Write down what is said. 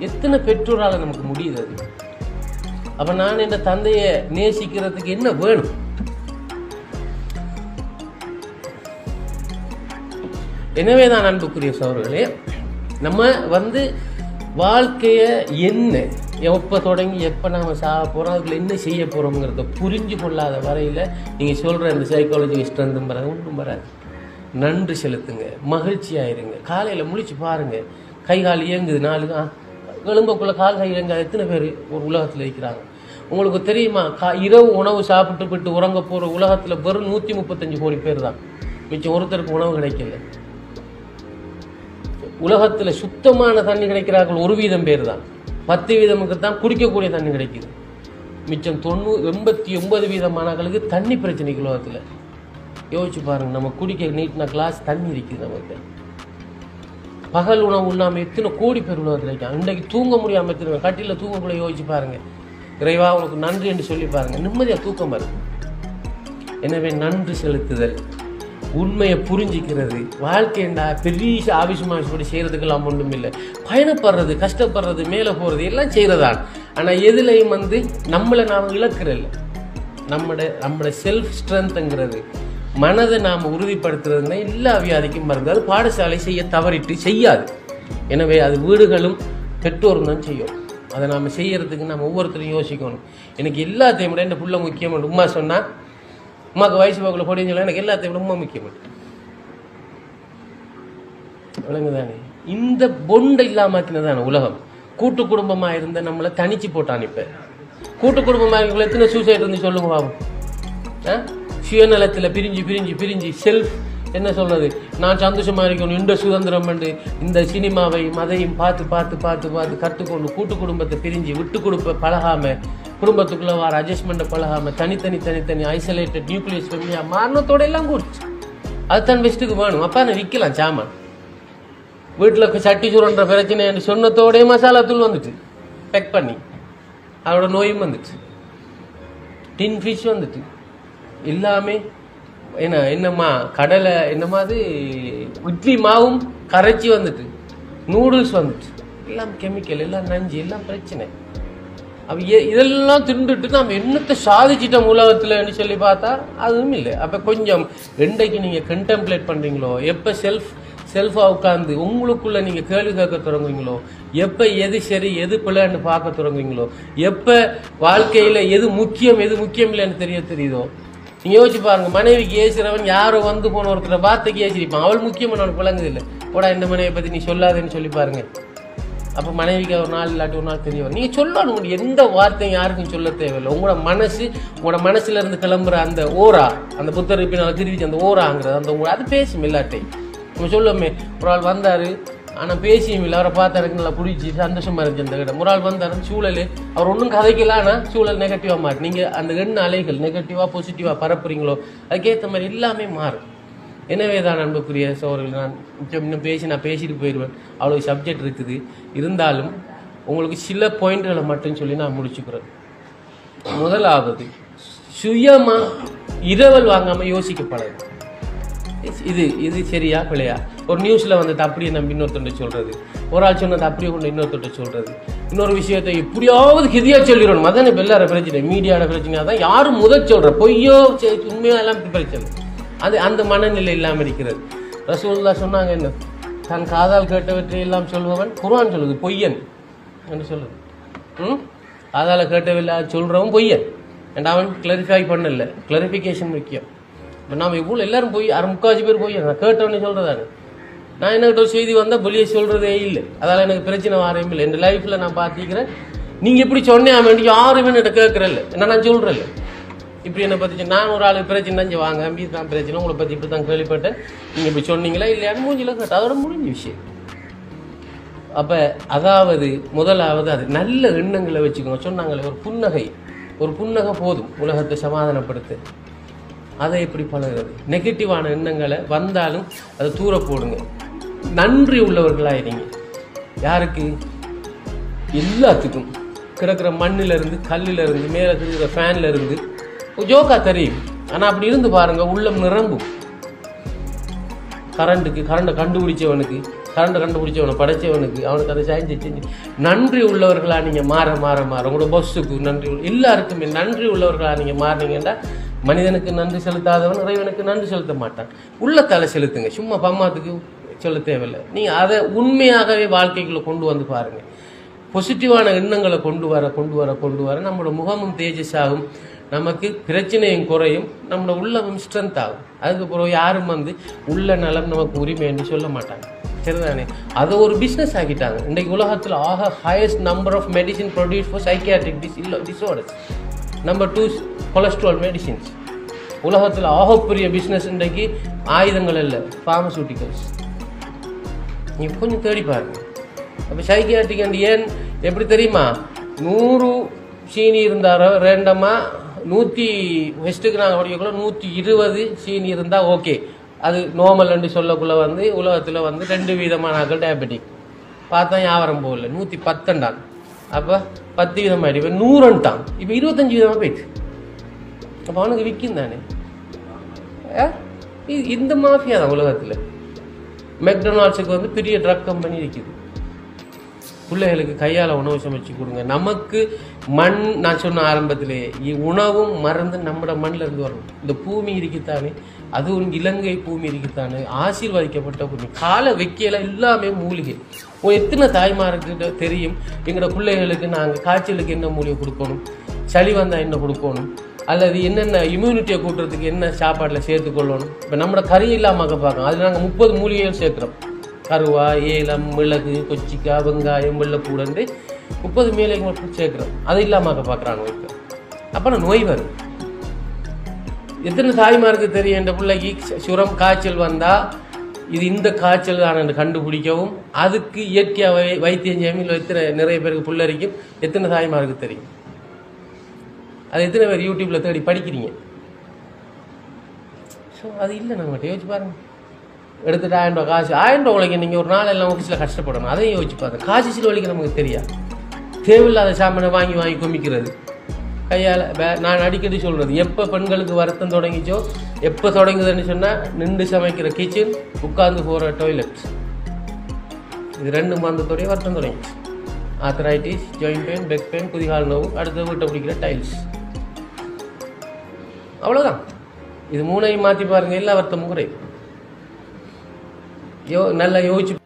எத்தனை பெற்றோரால நமக்கு முடியுது அது அப்ப நான் என் தந்தையை நேசிக்கிறதுக்கு என்ன வேணும் எனவே தான் அன்புக்குரிய சோழர்களே நம்ம வந்து வாழ்க்கைய என்ன எப்போ தொடங்கி எப்போ நாம சாக போகிறோம் அதுக்குள்ள என்ன செய்ய போகிறோங்கிறத புரிஞ்சு கொள்ளாத வரையில் நீங்கள் சொல்கிற இந்த சைக்காலஜி ஸ்ட்ரென்த்தும் வராது ஒன்றும் வராது நன்றி செலுத்துங்க மகிழ்ச்சியாக இருங்க காலையில் முழிச்சு பாருங்க கை கால் இயங்குது நாலு ஆ, எலும்புக்குள்ள கால் கை இயங்க எத்தனை பேர் ஒரு உலகத்தில் இருக்கிறாங்க உங்களுக்கு தெரியுமா கா இரவு உணவு சாப்பிட்டு விட்டு உறங்க போகிற உலகத்தில் வெறும் நூற்றி முப்பத்தஞ்சு கோடி பேர் தான் மிச்சம் ஒருத்தருக்கு உணவு கிடைக்கல உலகத்தில் சுத்தமான தண்ணி கிடைக்கிறார்கள் ஒரு வீதம் பேர் தான் பத்து வீதமுக்கு தான் குடிக்கக்கூடிய தண்ணி கிடைக்குது மிச்சம் தொண்ணூறு எண்பத்தி ஒன்பது வீதமானவர்களுக்கு தண்ணி பிரச்சனைக்கு உலகத்தில் யோசிச்சு பாருங்க நம்ம குடிக்க நீட்டின கிளாஸ் தண்ணி இருக்குது நமக்கு பகல் உணவு உண்ணாம எத்தனை கோடி பேர் உலகத்தில் இருக்காங்க இன்றைக்கு தூங்க முடியாம எத்தனை பேர் கட்டில தூங்கக்குள்ள யோசிச்சு பாருங்க இறைவா உனக்கு நன்றி என்று சொல்லி பாருங்க நிம்மதியா தூக்கம் வருது எனவே நன்றி செலுத்துதல் உண்மையை புரிஞ்சிக்கிறது வாழ்க்கைண்டா பெரிய ஆவிசுமாவிசப்படி செய்கிறதுக்கெல்லாம் ஒன்றும் இல்லை பயணப்படுறது கஷ்டப்படுறது மேலே போகிறது எல்லாம் செய்கிறதான் ஆனால் எதுலையும் வந்து நம்மளை நாம் இழக்கிறதில்ல நம்மட நம்மளோட செல்ஃப் ஸ்ட்ரென்த்துங்கிறது மனதை நாம் உறுதிப்படுத்துறதுன்னா எல்லா வியாதிக்கும் மருந்து அது பாடசாலை செய்ய தவறிட்டு செய்யாது எனவே அது வீடுகளும் பெற்றோரும் தான் செய்யும் அதை நாம் செய்யறதுக்கு நம்ம ஒவ்வொருத்தரும் யோசிக்கணும் எனக்கு எல்லாத்தையும் விட இந்த புள்ள முக்கியம் உமா சொன்னால் உமாக்கு வயசு போக்கில் போடின்னு சொல்ல எனக்கு எல்லாத்தையும் விட உமா முக்கியம் விளங்குதானே இந்த பொண்டை இல்லாமக்கினதான உலகம் கூட்டு குடும்பமா இருந்த நம்மளை தனிச்சு போட்டான் இப்ப கூட்டு குடும்பமா இருக்கவங்கள எத்தனை சூசைட் இருந்து சொல்லுங்க பாவம் ஆ? சுயநலத்துல பிரிஞ்சு பிரிஞ்சு பிரிஞ்சு செல்ஃப் என்ன சொல்றது நான் சந்தோஷமா இருக்கணும் இந்த சுதந்திரம் பண்ணு இந்த சினிமாவை மதையும் பார்த்து பார்த்து பார்த்து பார்த்து கற்றுக்கொண்டு கூட்டு குடும்பத்தை பிரிஞ்சு விட்டு கொடுப்ப பழகாம குடும்பத்துக்குள்ள வர அட்ஜஸ்ட்மெண்ட்டை பழகாம தனித்தனி தனித்தனி ஐசோலேட்டட் நியூக்ளியஸ் ஃபேமிலியா மாறினத்தோட எல்லாம் கூடுச்சு அதுதான் பெஸ்ட்டுக்கு வேணும் அப்பா நான் விற்கலாம் சாமான் வீட்டில் சட்டி சுரன்ற பிரச்சனை என்று சொன்னதோடே மசாலா தூள் வந்துட்டு பேக் பண்ணி அதோட நோயும் வந்துச்சு டின் ஃபிஷ் வந்துட்டு எல்லாமே என்ன என்னம்மா கடலை என்னமாது இட்லி மாவும் கரைச்சி வந்துட்டு நூடுல்ஸ் வந்துட்டு எல்லாம் கெமிக்கல் எல்லாம் நஞ்சு எல்லாம் பிரச்சனை அப்ப எ- இதெல்லாம் தின்றுட்டு நம்ம என்னத்தை சாதிச்சிட்டோம் உலகத்துலன்னு சொல்லி பார்த்தா அதுவும் இல்லை அப்ப கொஞ்சம் ரெண்டைக்கு நீங்க கண்டெம்ப்ளேட் பண்றீங்களோ எப்ப செல்ஃப் செல்ஃபா உட்கார்ந்து உங்களுக்குள்ள நீங்க கேள்வி கேட்க தொடங்குவீங்களோ எப்ப எது சரி எது பிள்ளைன்னு பார்க்க தொடங்குவீங்களோ எப்ப வாழ்க்கையில எது முக்கியம் எது முக்கியம் இல்லைன்னு தெரிய தெரியுதோ நீங்க யோசிச்சு பாருங்க மனைவிக்கு ஏசுறவன் யாரோ வந்து போன ஒருத்தர் வார்த்தைக்கு ஏசிருப்பான் அவள் முக்கியம் அவனுக்கு விளங்குது இல்லை போடா இந்த மனைவியை பத்தி நீ சொல்லாதேன்னு சொல்லி பாருங்க அப்போ மனைவிக்கு ஒரு நாள் இல்லாட்டி ஒரு நாள் தெரிய வரும் நீங்கள் சொல்லணும் உங்களுக்கு எந்த வார்த்தையும் யாருக்கும் சொல்ல தேவையில்லை உங்களோட மனசு உங்களோட மனசுல இருந்து கிளம்புற அந்த ஓரா அந்த புத்தர் பின்னால் திருவிச்சு அந்த ஓராங்கிறது அந்த ஓ- அது பேசும் இல்லாட்டை நம்ம சொல்லுவோமே ஒரு ஆள் வந்தாரு ஆனால் பேசியும் இல்லை அவரை பார்த்து எனக்கு நல்லா பிடிச்சி சந்தோஷமா இருந்துச்சு அந்த இடம் ஒரு ஆள் வந்தாரு சூழல் அவர் ஒன்றும் கதைக்கல ஆனால் சூழல் நெகட்டிவாக மாறி நீங்கள் அந்த எண்ண அலைகள் நெகட்டிவாக பாசிட்டிவாக பரப்புறீங்களோ அதுக்கேற்ற மாதிரி எல்லாமே மாறும் எனவே தான் அன்புக்குரிய சோழர்கள் நான் கொஞ்சம் இன்னும் பேசி நான் பேசிட்டு போயிடுவேன் அவ்வளோ சப்ஜெக்ட் இருக்குது இருந்தாலும் உங்களுக்கு சில பாயிண்ட்களை மட்டும் சொல்லி நான் முடிச்சுக்கிறேன் முதலாவது சுயமா இரவல் வாங்காம யோசிக்க பழகு இது இது சரியா பிழையா ஒரு நியூஸ்ல வந்துட்டு அப்படியே நம்ம இன்னொருத்தண்ட சொல்றது ஒரு ஆள் சொன்னது அப்படியே கொண்டு இன்னொருத்தட்ட சொல்றது இன்னொரு விஷயத்தை எப்படியாவது கிதியா சொல்லிடணும் அதான் இப்ப எல்லார பிரச்சனை மீடியாவோட பிரச்சனை அதான் யாரும் முதல் சொல்ற பொய்யோ சரி, உண்மையோ எல்லாம் பிரச்சனை அது அந்த மனநிலை இல்லாம இருக்கிறது ரசூலுல்லாஹ் சொன்னாங்க என்ன தன் காதால் கேட்டவற்றை எல்லாம் சொல்பவன் குர்ஆன் சொல்லுது பொய்யன் என்று சொல்லுது ம் காதால கேட்டவில்லை சொல்றவன் பொய்யன் and அவன் கிளாரிஃபை பண்ணல கிளாரிஃபிகேஷன் முக்கியம் இப்போ நாம் இவ்வளோ எல்லாரும் போய் அரை முக்காவாசி பேர் போய் நான் கேட்டவனே சொல்கிறதானு நான் என்ன ஒரு செய்தி வந்தால் வெளியே சொல்கிறதே இல்லை அதால் எனக்கு பிரச்சனை வாரையும் இல்லை என் லைஃப்பில் நான் பார்த்திக்கிறேன் நீங்கள் இப்படி சொன்னேன் வேண்டி யாரும் என்கிட்ட கேட்குறல்ல என்ன நான் சொல்கிறேன்ல இப்படி என்னை பற்றி நான் ஒரு ஆள் பிரச்சனை தான் வாங்க அம்பி தான் பிரச்சனை உங்களை பற்றி இப்படி தான் கேள்விப்பட்டேன் நீங்கள் இப்படி சொன்னீங்களா இல்லையான்னு மூஞ்சில கேட்டேன் அதோட முடிஞ்ச விஷயம் அப்போ அதாவது முதலாவது அது நல்ல எண்ணங்களை வச்சுக்கோங்க சொன்னாங்களே ஒரு புன்னகை ஒரு புன்னகை போதும் உலகத்தை சமாதானப்படுத்த அதை எப்படி பழகுறது நெகட்டிவான எண்ணங்களை வந்தாலும் அதை தூர போடுங்க நன்றி உள்ளவர்களாயிருங்க யாருக்கு எல்லாத்துக்கும் கிடக்கிற மண்ணில இருந்து கல்லில் இருந்து மேலே இருக்கிற ஃபேன்ல இருந்து ஜோக்கா தெரியும் ஆனால் அப்படி இருந்து பாருங்க உள்ளம் நிரம்பும் கரண்ட்டுக்கு கரண்டை கண்டுபிடிச்சவனுக்கு கரண்ட் கண்டுபிடிச்சவனை படைச்சவனுக்கு அவனுக்கு அதை செஞ்சு செஞ்சு நன்றி உள்ளவர்களா நீங்கள் மாற மாற மாற உங்களோட பொஸ்ஸுக்கு நன்றி உள்ள- எல்லாருக்குமே நன்றி உள்ளவர்களா நீங்கள் மாறினீங்கன்னா மனிதனுக்கு நன்றி செலுத்தாதவன் இறைவனுக்கு நன்றி செலுத்த மாட்டான் உள்ளத்தால செலுத்துங்க சும்மா பம்மாத்துக்கு சொல்ல தேவையில்லை நீங்கள் அதை உண்மையாகவே வாழ்க்கைக்குள்ள கொண்டு வந்து பாருங்க பாசிட்டிவான எண்ணங்களை கொண்டு வர கொண்டு வர கொண்டு வர நம்மளோட முகமும் தேஜஸ் ஆகும் நமக்கு பிரச்சனையும் குறையும் நம்மளோட உள்ளமும் ஸ்ட்ரென்த் ஆகும் அதுக்கு பிறகு யாரும் வந்து உள்ள நலம் நமக்கு உரிமை என்று சொல்ல மாட்டாங்க சரிதானே அதை ஒரு பிஸ்னஸ் ஆக்கிட்டாங்க இன்றைக்கு உலகத்தில் ஆக highest number of medicine produce for psychiatric dis disorders number two cholesterol medicines உலகத்தில் ஆகப்பெரிய பிஸ்னஸ் இன்றைக்கு ஆயுதங்கள் இல்லை ஃபார்மசூட்டிக்கல்ஸ் நீங்கள் கொஞ்சம் தேடி பாருங்க அப்போ சைக்கியாட்ரிக் அண்ட் ஏன் எப்படி தெரியுமா நூறு சீனி இருந்தாரோ ரேண்டமாக நூற்றி வெஸ்ட்டுக்கு நாங்கள் படிக்கக்குள்ள நூற்றி இருபது சீனி இருந்தால் ஓகே அது நார்மல்னு சொல்லக்குள்ள வந்து உலகத்தில் வந்து ரெண்டு விதமான ஆக்கள் டயபெட்டிக் பார்த்தா வியாபாரம் போகல நூற்றி பத்தண்டான் அப்போ பத்து விதம் ஆகிடு இப்போ நூறுன்ட்டான் இப்போ இருபத்தஞ்சி விதமாக போயிடுச்சு அப்போ அவனுக்கு விற்கும் தானே ஆ? இ- இந்த மாஃபியா தான் உலகத்தில் மெக்டொனால்ட்ஸுக்கு வந்து பெரிய ட்ரக் கம்பெனி இருக்குது பிள்ளைகளுக்கு கையால் உணவு சமைச்சு கொடுங்க நமக்கு மண் நான் சொன்ன ஆரம்பத்திலே இ- உணவும் மருந்து நம்மட மண்ணில் இருந்து வரணும் இந்த பூமி இருக்குத்தானே அதுவும் இலங்கை பூமி இருக்குத்தானே ஆசீர்வதிக்கப்பட்ட பூமி காலை வைக்கல எல்லாமே மூலிகை ஒரு எத்தனை தாய்மாருக்கு தெரியும் எங்களோட பிள்ளைகளுக்கு நாங்கள் காய்ச்சலுக்கு என்ன மூலிகை கொடுக்கணும் சளி வந்தால் என்ன கொடுக்கணும் அல்லது என்னென்ன இம்யூனிட்டியை கூட்டுறதுக்கு என்ன சாப்பாட்டில் சேர்த்துக்கொள்ளணும் இப்போ நம்மளோட கறி இல்லாமல் பார்க்கணும் அதில் நாங்கள் முப்பது மூலிகைகள் சேர்க்குறோம் கருவா ஏலம் மிளகு கொச்சிக்காய் வெங்காயம் வெள்ளைப்பூடந்து முப்பது மூலிகைகள் சேர்க்குறோம் அது இல்லாமல் பார்க்குறாங்க இப்போ அப்புறம் நோய் வரும் எத்தனை தாய்மாருக்கு தெரியும் இந்த பிள்ளைக்கு சு- சுரம் காய்ச்சல் வந்தால் இது இந்த காய்ச்சல் தான் கண்டுபிடிக்கவும் அதுக்கு இயற்கையாக வை வைத்தியம் செய்யாமல் எத்தனை நிறைய பேருக்கு புள்ளரிக்கும் எத்தனை தாய்மாருக்கு தெரியும் அது எத்தனை பேர் யூடியூப்ல தேடி படிக்கிறீங்க ஸோ அது இல்லை நம்மகிட்ட யோசிச்சு பாருங்க எடுத்துட்டு ஆயிரம் ரூபா காசு ஆயிரம் ரூபா உழைக்க நீங்கள் ஒரு நாள் எல்லாம் ஆஃபீஸில் கஷ்டப்படணும் அதையும் யோசிச்சு பாருங்க காசு சிலவழிக்க நமக்கு தெரியாது தேவையில்லாத சாமானை வாங்கி வாங்கி குமிக்கிறது கையால் நான் அடிக்கடி சொல்கிறது எப்போ பெண்களுக்கு வருத்தம் தொடங்கிச்சோ எப்போ தொடங்குதுன்னு சொன்னால் நின்று சமைக்கிற கிச்சன் உட்கார்ந்து போகிற டாய்லெட் இது ரெண்டு மாதத்தோடய வருத்தம் தொடங்கிச்சு arthritis joint pain back pain குதிகால் நோவு அடுத்த வீட்டை பிடிக்கிற டைல்ஸ் அவ்வளோதான் இது மூணையும் மாற்றி பாருங்க எல்லா வருத்தமும் குறையும் யோ நல்லா யோசிச்சு